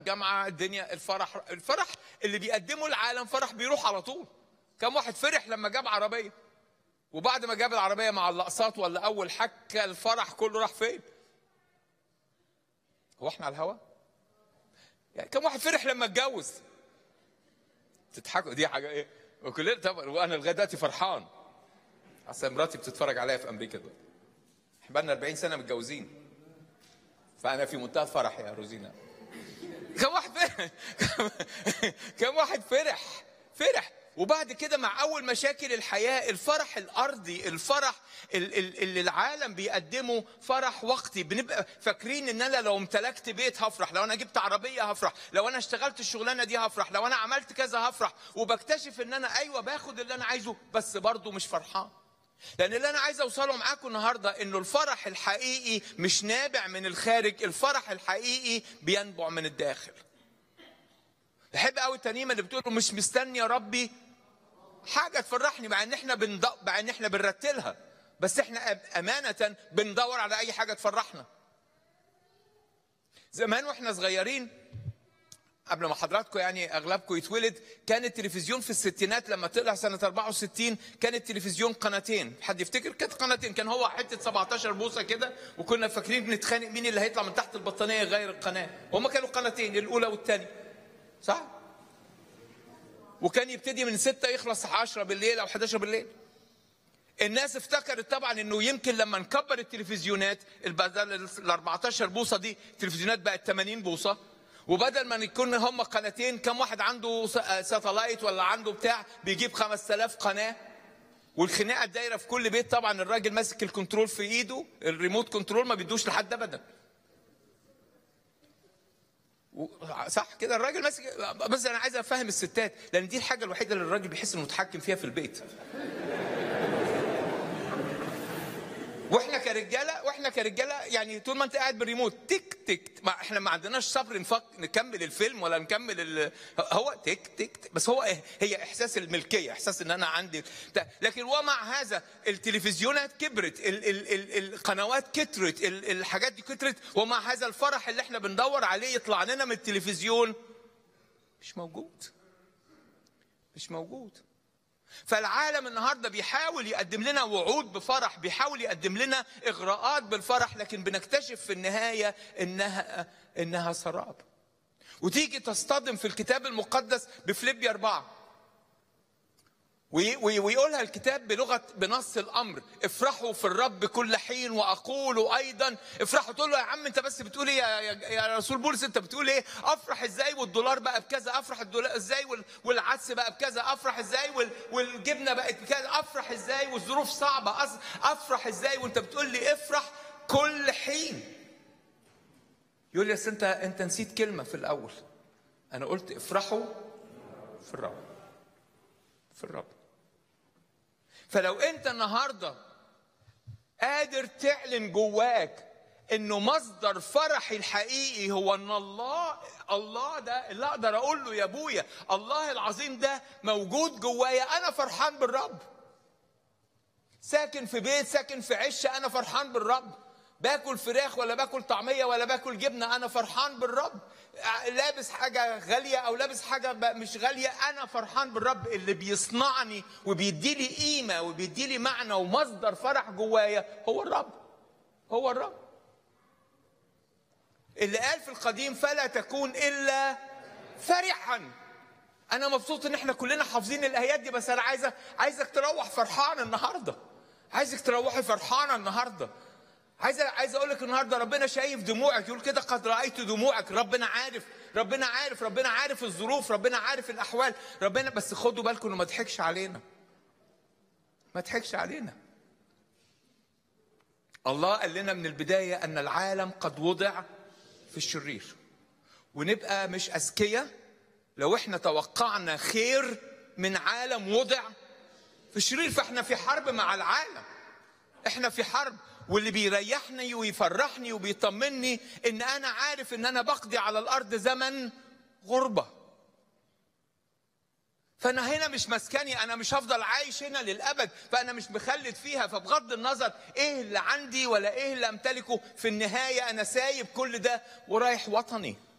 جامعه الدنيا الفرح الفرح اللي بيقدمه العالم فرح بيروح على طول كم واحد فرح لما جاب عربيه وبعد ما جاب العربيه مع اللقساط ولا اول حكه الفرح كله راح فين هو احنا على الهوا يعني كم واحد فرح لما اتجوز تضحكوا دي حاجه ايه وكلنا طبعا وانا لغايه دلوقتي فرحان اصل مراتي بتتفرج عليا في امريكا دلوقتي احنا بقالنا 40 سنه متجوزين فانا في منتهى الفرح يا روزينا كم واحد فرح كم واحد فرح فرح وبعد كده مع اول مشاكل الحياه الفرح الارضي الفرح ال- ال- اللي العالم بيقدمه فرح وقتي بنبقى فاكرين ان انا لو امتلكت بيت هفرح لو انا جبت عربيه هفرح لو انا اشتغلت الشغلانه دي هفرح لو انا عملت كذا هفرح وبكتشف ان انا ايوه باخد اللي انا عايزه بس برضه مش فرحان لان اللي انا عايز اوصله معاكم النهارده انه الفرح الحقيقي مش نابع من الخارج الفرح الحقيقي بينبع من الداخل بحب قوي الترنيمه اللي بتقول مش مستني يا ربي حاجه تفرحني مع ان احنا بند... مع ان احنا بنرتلها بس احنا أب- امانه بندور على اي حاجه تفرحنا زمان واحنا صغيرين قبل ما حضراتكم يعني اغلبكم يتولد كان التلفزيون في الستينات لما طلع سنه 64 كان التلفزيون قناتين حد يفتكر كانت قناتين كان هو حته 17 بوصه كده وكنا فاكرين بنتخانق مين اللي هيطلع من تحت البطانيه يغير القناه هما كانوا قناتين الاولى والثانيه صح وكان يبتدي من 6 يخلص 10 بالليل او 11 بالليل الناس افتكرت طبعا انه يمكن لما نكبر التلفزيونات بدل ال 14 بوصه دي التلفزيونات بقت 80 بوصه وبدل ما يكون هم قناتين كم واحد عنده س- ساتلايت ولا عنده بتاع بيجيب 5000 قناه والخناقه الدايره في كل بيت طبعا الراجل ماسك الكنترول في ايده الريموت كنترول ما بيدوش لحد ابدا و- صح كده الراجل ماسك بس انا عايز افهم الستات لان دي الحاجه الوحيده اللي الراجل بيحس انه متحكم فيها في البيت واحنا كرجاله واحنا كرجاله يعني طول ما انت قاعد بالريموت تك تك ما احنا ما عندناش صبر نفك نكمل الفيلم ولا نكمل ال... هو تك تك تك بس هو إيه؟ هي احساس الملكيه احساس ان انا عندي بتاع. لكن ومع هذا التلفزيونات كبرت ال... ال... ال... القنوات كترت ال... الحاجات دي كترت ومع هذا الفرح اللي احنا بندور عليه يطلع لنا من التلفزيون مش موجود مش موجود فالعالم النهارده بيحاول يقدم لنا وعود بفرح بيحاول يقدم لنا اغراءات بالفرح لكن بنكتشف في النهايه انها انها سراب وتيجي تصطدم في الكتاب المقدس بفليبيا أربعة وي- وي- ويقولها الكتاب بلغة بنص الأمر افرحوا في الرب كل حين وأقول أيضا افرحوا تقول له يا عم أنت بس بتقول إيه يا, يا, يا رسول بولس أنت بتقول إيه أفرح إزاي والدولار بقى بكذا أفرح الدولار إزاي وال- والعدس بقى بكذا أفرح إزاي وال- والجبنة بقت بكذا أفرح إزاي والظروف صعبة أص- أفرح إزاي وأنت بتقول لي افرح كل حين يقول لي أصل أنت أنت نسيت كلمة في الأول أنا قلت افرحوا في الرب في الرب فلو انت النهارده قادر تعلن جواك انه مصدر فرحي الحقيقي هو ان الله الله ده اللي اقدر اقول له يا ابويا الله العظيم ده موجود جوايا انا فرحان بالرب ساكن في بيت ساكن في عشه انا فرحان بالرب باكل فراخ ولا باكل طعميه ولا باكل جبنه انا فرحان بالرب لابس حاجه غاليه او لابس حاجه ب- مش غاليه انا فرحان بالرب اللي بيصنعني وبيدي لي قيمه وبيدي لي معنى ومصدر فرح جوايا هو الرب هو الرب اللي قال في القديم فلا تكون الا فرحا انا مبسوط ان احنا كلنا حافظين الايات دي بس انا عايزه عايزك تروح فرحان النهارده عايزك تروحي فرحانه النهارده عايز عايز اقول لك النهارده ربنا شايف دموعك يقول كده قد رايت دموعك ربنا عارف ربنا عارف ربنا عارف الظروف ربنا عارف الاحوال ربنا بس خدوا بالكم انه ما تضحكش علينا ما تضحكش علينا الله قال لنا من البدايه ان العالم قد وضع في الشرير ونبقى مش اذكياء لو احنا توقعنا خير من عالم وضع في الشرير فاحنا في حرب مع العالم احنا في حرب واللي بيريحني ويفرحني وبيطمني ان انا عارف ان انا بقضي على الارض زمن غربه فانا هنا مش مسكني انا مش هفضل عايش هنا للابد فانا مش مخلد فيها فبغض النظر ايه اللي عندي ولا ايه اللي امتلكه في النهايه انا سايب كل ده ورايح وطني